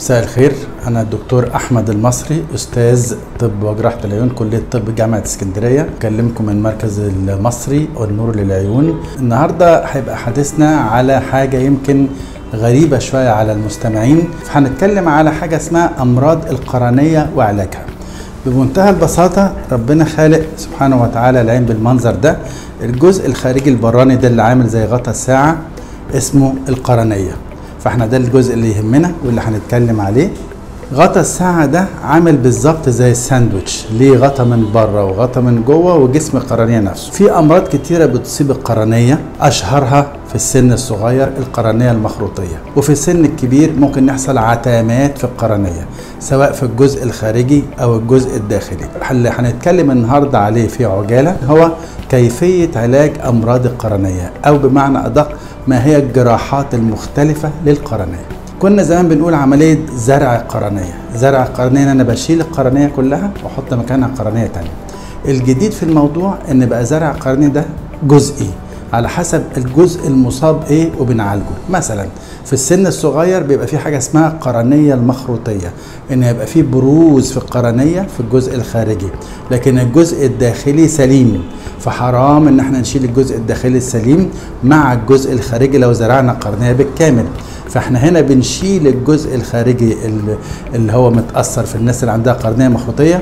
مساء الخير أنا الدكتور أحمد المصري أستاذ طب وجراحة العيون كلية طب جامعة اسكندرية أكلمكم من مركز المصري والنور للعيون النهاردة هيبقى حديثنا على حاجة يمكن غريبة شوية على المستمعين فهنتكلم على حاجة اسمها أمراض القرنية وعلاجها بمنتهى البساطة ربنا خالق سبحانه وتعالى العين بالمنظر ده الجزء الخارجي البراني ده اللي عامل زي غطا الساعة اسمه القرنية فاحنا ده الجزء اللي يهمنا واللي هنتكلم عليه غطا الساعة ده عامل بالظبط زي الساندوتش ليه غطا من بره وغطا من جوه وجسم القرنية نفسه في أمراض كتيرة بتصيب القرنية أشهرها في السن الصغير القرنية المخروطية وفي السن الكبير ممكن يحصل عتامات في القرنية سواء في الجزء الخارجي أو الجزء الداخلي اللي هنتكلم النهاردة عليه في عجالة هو كيفية علاج أمراض القرنية أو بمعنى أدق ما هي الجراحات المختلفة للقرنية كنا زمان بنقول عملية زرع القرنية زرع القرنية ان انا بشيل القرنية كلها واحط مكانها قرنية تانية الجديد في الموضوع ان بقى زرع القرنية ده جزئي على حسب الجزء المصاب ايه وبنعالجه مثلا في السن الصغير بيبقى في حاجه اسمها قرنيه المخروطيه ان يبقى في بروز في القرنيه في الجزء الخارجي لكن الجزء الداخلي سليم فحرام ان احنا نشيل الجزء الداخلي السليم مع الجزء الخارجي لو زرعنا قرنيه بالكامل فاحنا هنا بنشيل الجزء الخارجي اللي هو متاثر في الناس اللي عندها قرنيه مخروطيه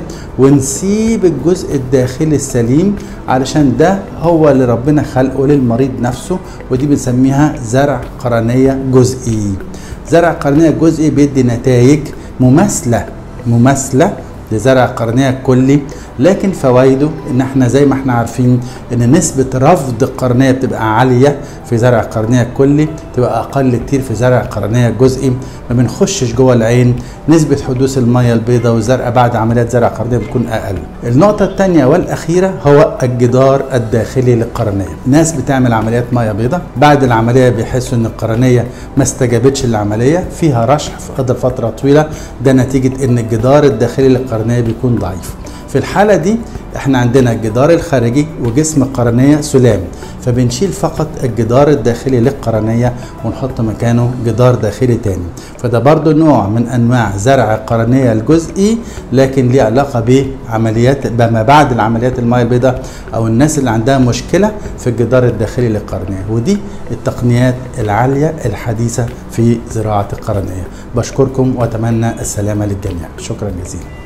ونسيب الجزء الداخلي السليم علشان ده هو اللي ربنا خلقه للمريض نفسه ودي بنسميها زرع قرنيه جزئي زرع قرنيه جزئي بيدي نتائج مماثله مماثله لزرع القرنيه الكلي لكن فوائده ان احنا زي ما احنا عارفين ان نسبه رفض القرنيه بتبقى عاليه في زرع القرنيه الكلي تبقى اقل كتير في زرع القرنيه الجزئي ما بنخشش جوه العين نسبه حدوث الميه البيضاء والزرقاء بعد عمليات زرع القرنيه بتكون اقل النقطه الثانيه والاخيره هو الجدار الداخلي للقرنيه ناس بتعمل عمليات ميه بيضاء بعد العمليه بيحسوا ان القرنيه ما استجابتش للعمليه فيها رشح في فتره طويله ده نتيجه ان الجدار الداخلي للقرنيه بيكون ضعيف في الحالة دي احنا عندنا الجدار الخارجي وجسم القرنية سلام فبنشيل فقط الجدار الداخلي للقرنية ونحط مكانه جدار داخلي تاني فده برضو نوع من انواع زرع القرنية الجزئي لكن ليه علاقة بعمليات بما بعد العمليات المياه البيضاء او الناس اللي عندها مشكلة في الجدار الداخلي للقرنية ودي التقنيات العالية الحديثة في زراعة القرنية بشكركم واتمنى السلامة للجميع شكرا جزيلا